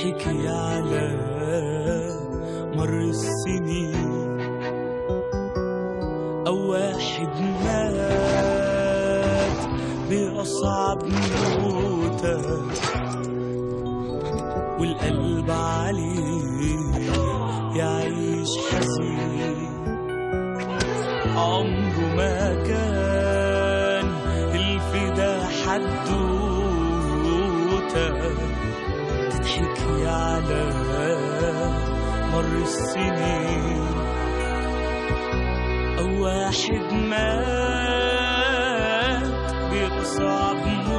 تتحكي على مر السنين أو واحد مات بأصعب موتة والقلب عليه يعيش حزين عمره ما كان الفدا حدوتة تتحكي على مر السنين أو واحد مات بأصعب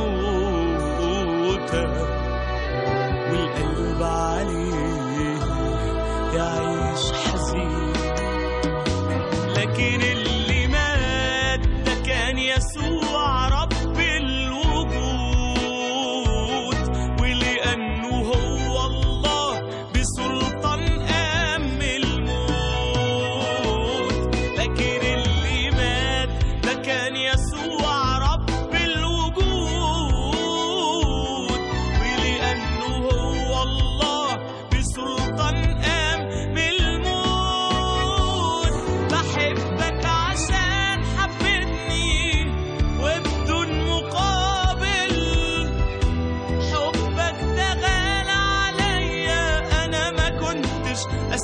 موتة والقلب عليه يعيش حزين لكن اللي مات ده كان يسوع رب الوجود ولأنه هو الله بسلطان قام الموت لكن اللي مات ده كان يسوع رب الوجود ولأنه هو الله بسلطان قام الموت بحبك عشان حبتني وبدون مقابل حبك ده غالى عليا انا ما كنتش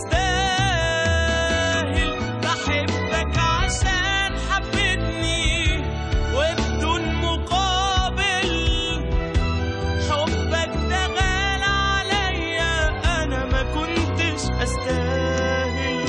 استاهل بحبك عشان حبتني وبدون مقابل حبك ده غالى عليا انا ما كنتش استاهل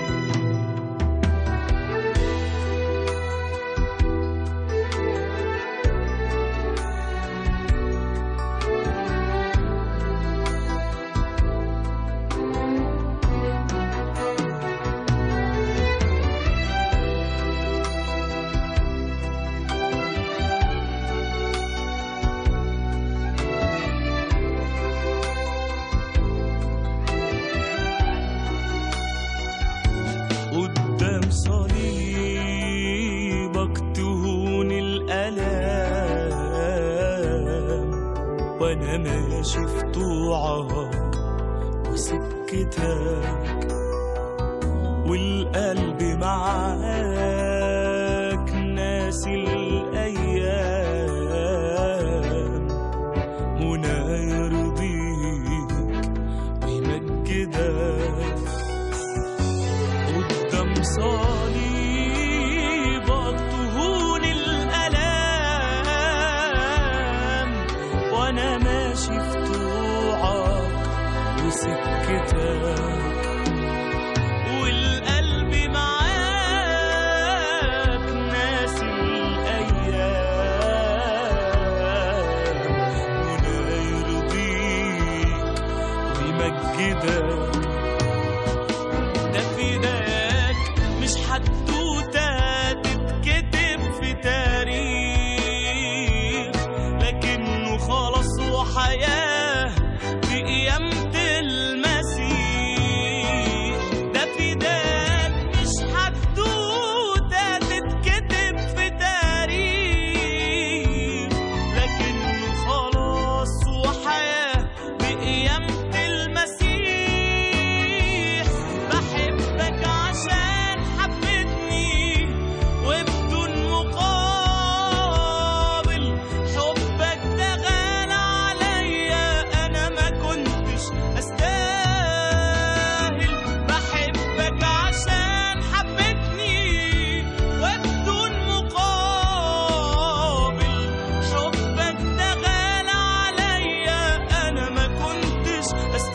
قدام صليبك تهون الألام وأنا ماشي في طوعك وسكتك والقلب معاك ناسي الأيام منى يرضيك ويمجدك قدام صليبك تهون الألام وأنا ماشي في طوعك وسكتك والقلب معاك ناسي الأيام ولا يرضيك ويمجدك ده فداك مش حدوتة تتكتب في تاريخ لكنه خلاص وحياة بقيامة المسيح ده فداك مش حدوتة تتكتب في تاريخ لكنه خلاص وحياة بقيامة المسيح بحبك عشان حبتني وبدون مقابل حبك ده غالى عليا انا ما كنتش استاهل بحبك عشان حبتني وبدون مقابل حبك ده غالى عليا انا ما كنتش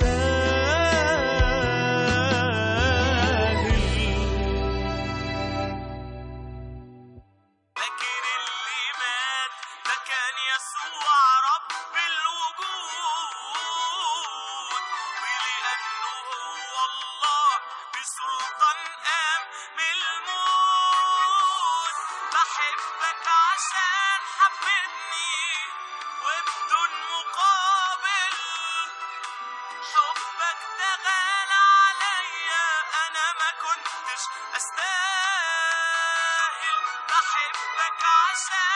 استاهل لكن اللي مات ده كان يسوع رب الوجود ولأنه هو الله بسلطان قام الموت بحبك عشان حبتني وبدون مقابل حبك ده غالى عليا انا ما كنتش استاهل بحبك عشان